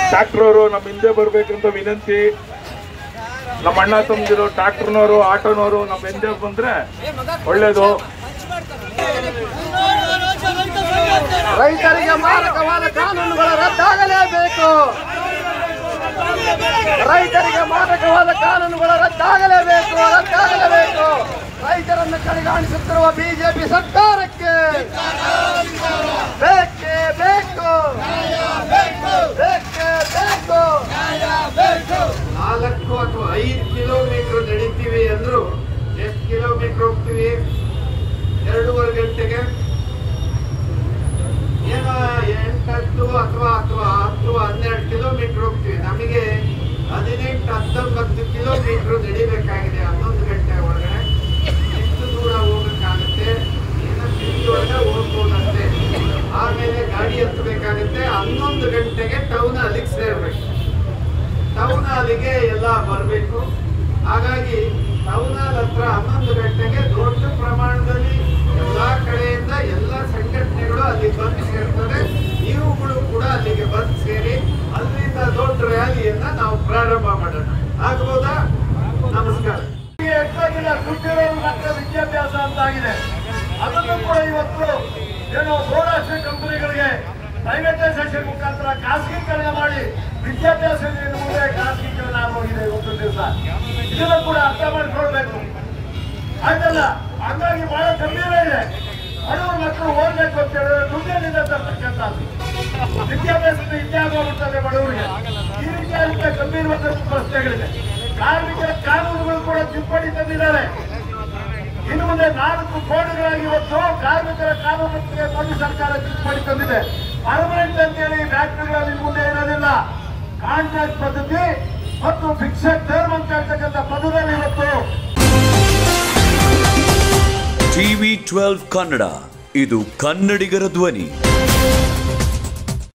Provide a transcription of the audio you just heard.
ಟ್ರ್ಯಾಕ್ಟರ್ನವರು ನಮ್ಮ ಹಿಂದೆ ಬರ್ಬೇಕಂತ ವಿನಂತಿ ನಮ್ಮ ಅಣ್ಣ ತಮ್ಮದಿರು ಟ್ರ್ಯಾಕ್ಟರ್ನವರು ಆಟೋನವರು ನಮ್ಮ ಹಿಂದೆ ಬಂದ್ರೆ ಒಳ್ಳೇದು ರೈತರಿಗೆ ಮಾರಕವಾದ ಕಾನೂನುಗಳು ರದ್ದಾಗಲೇಬೇಕು ರೈತರಿಗೆ ಮಾರಕವಾದ ಕಾನೂನುಗಳು ರದ್ದಾಗಲೇಬೇಕು ರದ್ದಾಗಲೇಬೇಕು ರೈತರನ್ನು ಕಡೆಗಾಣಿಸುತ್ತಿರುವ ಬಿಜೆಪಿ ಸರ್ಕಾರಕ್ಕೆ ಬೇಕೇ ಬೇಕು ಬೇಕೇ ಬೇಕು ನಾಲ್ಕು ಅಥವಾ ಐದು ಕಿಲೋಮೀಟರ್ ನಡೀತೀವಿ ಅಂದ್ರು ಎಷ್ಟು ಕಿಲೋಮೀಟರ್ ಹೋಗ್ತೀವಿ ಎರಡೂವರೆ ಗಂಟೆಗೆ ಏನೋ ಎಂಟತ್ತು ಅಥವಾ ಅಥವಾ ಹತ್ತು ಹನ್ನೆರಡು ಕಿಲೋಮೀಟರ್ ಹೋಗ್ತೀವಿ ನಮಗೆ ಹದಿನೆಂಟು ಹತ್ತೊಂಬತ್ತು ಕಿಲೋಮೀಟರ್ ನಡಿಬೇಕಾಗಿದೆ ಹನ್ನೊಂದು ಗಂಟೆ ಒಳಗಡೆ ಎಷ್ಟು ದೂರ ಹೋಗಕ್ಕಾಗುತ್ತೆ ಏನೋ ಸಿಟಿಯೊಳಗೆ ಹೋಗ್ಬೋದಂತೆ ಆಮೇಲೆ ಗಾಡಿ ಹತ್ತಬೇಕಾಗುತ್ತೆ ಹನ್ನೊಂದು ಗಂಟೆಗೆ ಟೌನ್ ಅಲ್ಲಿಗೆ ಸೇರ್ಬೇಕು ಟೌನ್ ಹಾಲಿಗೆ ಎಲ್ಲ ಬರಬೇಕು ಹಾಗಾಗಿ ಟೌನ್ ಹಾಲ್ ಹತ್ರ ಹನ್ನೊಂದು ಗಂಟೆಗೆ ದೊಡ್ಡ ಪ್ರಮಾಣದಲ್ಲಿ ಎಲ್ಲಾ ಕಡೆಯಿಂದ ಎಲ್ಲ ಸಂಘಟನೆಗಳು ಅಲ್ಲಿ ಬಂದು ಸೇರ್ತದೆ ನೀವುಗಳು ಕೂಡ ಅಲ್ಲಿಗೆ ಬಂದು ಸೇರಿ ಅಲ್ಲಿಂದ ದೊಡ್ಡ ರ್ಯಾಲಿಯನ್ನ ನಾವು ಪ್ರಾರಂಭ ಮಾಡೋಣ ಆಗ್ಬೋದಾ ನಮಸ್ಕಾರ ಎಷ್ಟೊಂದಿನ ದುಡ್ಡಿರೋರು ಮಾತ್ರ ವಿದ್ಯಾಭ್ಯಾಸ ಅಂತಾಗಿದೆ ಅದನ್ನು ಕೂಡ ಇವತ್ತು ಏನು ಸೌರಾಷ್ಟ್ರ ಕಂಪನಿಗಳಿಗೆ ಪ್ರೈವೇಟೈಸೇಷನ್ ಮುಖಾಂತರ ಖಾಸಗೀಕರಣ ಮಾಡಿ ವಿದ್ಯಾಭ್ಯಾಸ ಇನ್ನು ಮುಂದೆ ಖಾಸಗೀಕರಣ ಆಗೋಗಿದೆ ಇವತ್ತು ದಿವಸ ಇದನ್ನು ಕೂಡ ಅರ್ಥ ಮಾಡ್ಕೊಳ್ಬೇಕು ಆಯ್ತಲ್ಲ ಹಂಗಾಗಿ ಬಹಳ ಗಂಭೀರ ಇದೆ ಬಡವರು ಮಕ್ಕಳು ಓದ್ಬೇಕು ಅಂತ ಹೇಳಿದ್ರೆ ದುಡ್ಡಿನಿಂದ ತರ್ತಕ್ಕಂಥದ್ದು ವಿದ್ಯಾಭ್ಯಾಸದ ಇತ್ಯಾಗ ಹೋಗುತ್ತದೆ ಬಡವರಿಗೆ ಈ ರೀತಿಯಾದಂತಹ ಗಂಭೀರವಾದ ಪ್ರಶ್ನೆಗಳಿದೆ ಕಾರ್ಮಿಕರ ಕಾನೂನುಗಳು ಕೂಡ ತಿದ್ದುಪಡಿ ತಂದಿದ್ದಾರೆ ಇನ್ನು ಮುಂದೆ ನಾಲ್ಕು ಕೋಟಿಗಳಾಗಿ ಇವತ್ತು ಕಾರ್ಮಿಕರ ಕಾನೂನಿಗೆ ಮೋದಿ ಸರ್ಕಾರ ತಿದ್ದುಪಡಿ ತಂದಿದೆ ಪರ್ಮನೆಂಟ್ ಅಂತೇಳಿ ಫ್ಯಾಕ್ಟರಿಗಳಲ್ಲಿ ಇನ್ನು ಮುಂದೆ ಇರೋದಿಲ್ಲ ಕಾಂಟ್ರಾಕ್ಟ್ ಪದ್ಧತಿ ಮತ್ತು ಫಿಕ್ಸೆಡ್ ಟರ್ಮ್ ಅಂತ ಹೇಳ್ತಕ್ಕಂಥ ಪದದಲ್ಲಿ ಇವತ್ತು ಟಿವಿ ಟ್ವೆಲ್ವ್ ಕನ್ನಡ ಇದು ಕನ್ನಡಿಗರ ಧ್ವನಿ